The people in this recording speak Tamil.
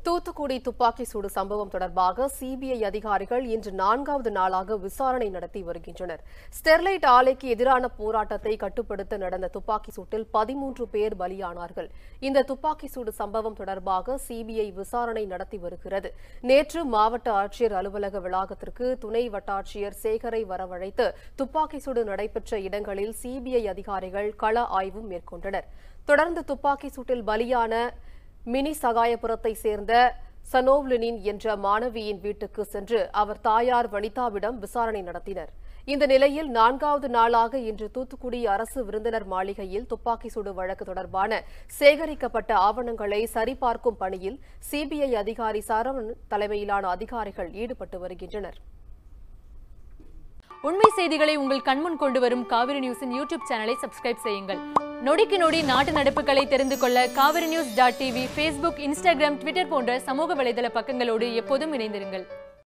தூத்துக்குடி துப்பாக்கி சூடு சம்பவம் தொடர்பாக சிபிஐ அதிகாரிகள் இன்று நான்காவது நாளாக விசாரணை நடத்தி வருகின்றனர் ஸ்டெர்லைட் ஆலைக்கு எதிரான போராட்டத்தை கட்டுப்படுத்த நடந்த துப்பாக்கி சூட்டில் பதிமூன்று பேர் பலியானார்கள் இந்த துப்பாக்கி சூடு சம்பவம் தொடர்பாக சிபிஐ விசாரணை நடத்தி வருகிறது நேற்று மாவட்ட ஆட்சியர் அலுவலக வளாகத்திற்கு துணை வட்டாட்சியர் சேகரை வரவழைத்து துப்பாக்கி சூடு நடைபெற்ற இடங்களில் சிபிஐ அதிகாரிகள் கள ஆய்வு மேற்கொண்டனர் தொடர்ந்து துப்பாக்கி சூட்டில் பலியான மினி சகாயபுரத்தை சேர்ந்த சனோவ்லினின் என்ற மாணவியின் வீட்டுக்கு சென்று அவர் தாயார் வனிதாவிடம் விசாரணை நடத்தினர் இந்த நிலையில் நான்காவது நாளாக இன்று தூத்துக்குடி அரசு விருந்தினர் மாளிகையில் துப்பாக்கி சூடு வழக்கு தொடர்பான சேகரிக்கப்பட்ட ஆவணங்களை சரிபார்க்கும் பணியில் சிபிஐ அதிகாரி சரவணன் தலைமையிலான அதிகாரிகள் ஈடுபட்டு வருகின்றனர் உண்மை செய்திகளை உங்கள் கண்முன் கொண்டு வரும் காவிரி நியூஸின் யூடியூப் சேனலை சப்ஸ்கிரைப் செய்யுங்கள் நொடிக்கு நொடி நாட்டு நடப்புகளை தெரிந்து கொள்ள Kaveri news dot TV Facebook Instagram Twitter போன்ற சமூக வலைதள பக்கங்களோடு எப்போதும் இணைந்திருங்கள்